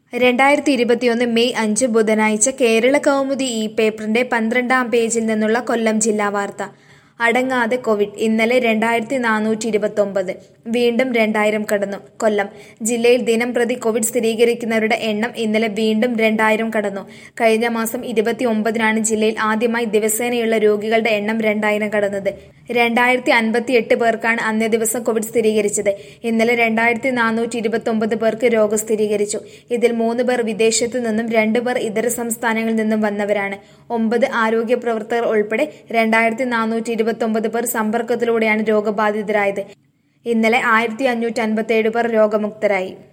രണ്ടായിരത്തി ഇരുപത്തിയൊന്ന് മെയ് അഞ്ച് ബുധനാഴ്ച കേരള കൗമുദി ഈ പേപ്പറിന്റെ പന്ത്രണ്ടാം പേജിൽ നിന്നുള്ള കൊല്ലം ജില്ലാ വാർത്ത അടങ്ങാതെ കോവിഡ് ഇന്നലെ രണ്ടായിരത്തി നാനൂറ്റി ഇരുപത്തൊമ്പത് വീണ്ടും രണ്ടായിരം കടന്നു കൊല്ലം ജില്ലയിൽ ദിനം പ്രതി കോവിഡ് സ്ഥിരീകരിക്കുന്നവരുടെ എണ്ണം ഇന്നലെ വീണ്ടും രണ്ടായിരം കടന്നു കഴിഞ്ഞ മാസം ഇരുപത്തി ഒമ്പതിനാണ് ജില്ലയിൽ ആദ്യമായി ദിവസേനയുള്ള രോഗികളുടെ എണ്ണം രണ്ടായിരം കടന്നത് രണ്ടായിരത്തി അൻപത്തി എട്ട് പേർക്കാണ് അന്നേ ദിവസം കോവിഡ് സ്ഥിരീകരിച്ചത് ഇന്നലെ രണ്ടായിരത്തി നാനൂറ്റി ഇരുപത്തി ഒമ്പത് പേർക്ക് രോഗം സ്ഥിരീകരിച്ചു ഇതിൽ മൂന്ന് പേർ വിദേശത്തു നിന്നും രണ്ടു പേർ ഇതര സംസ്ഥാനങ്ങളിൽ നിന്നും വന്നവരാണ് ഒമ്പത് ആരോഗ്യ പ്രവർത്തകർ ഉൾപ്പെടെ രണ്ടായിരത്തി നാനൂറ്റി ഇരുപത്തി ഒമ്പത് പേർ സമ്പർക്കത്തിലൂടെയാണ് രോഗബാധിതരായത് ഇന്നലെ ആയിരത്തി അഞ്ഞൂറ്റി അൻപത്തി ഏഴ് പേർ രോഗമുക്തരായി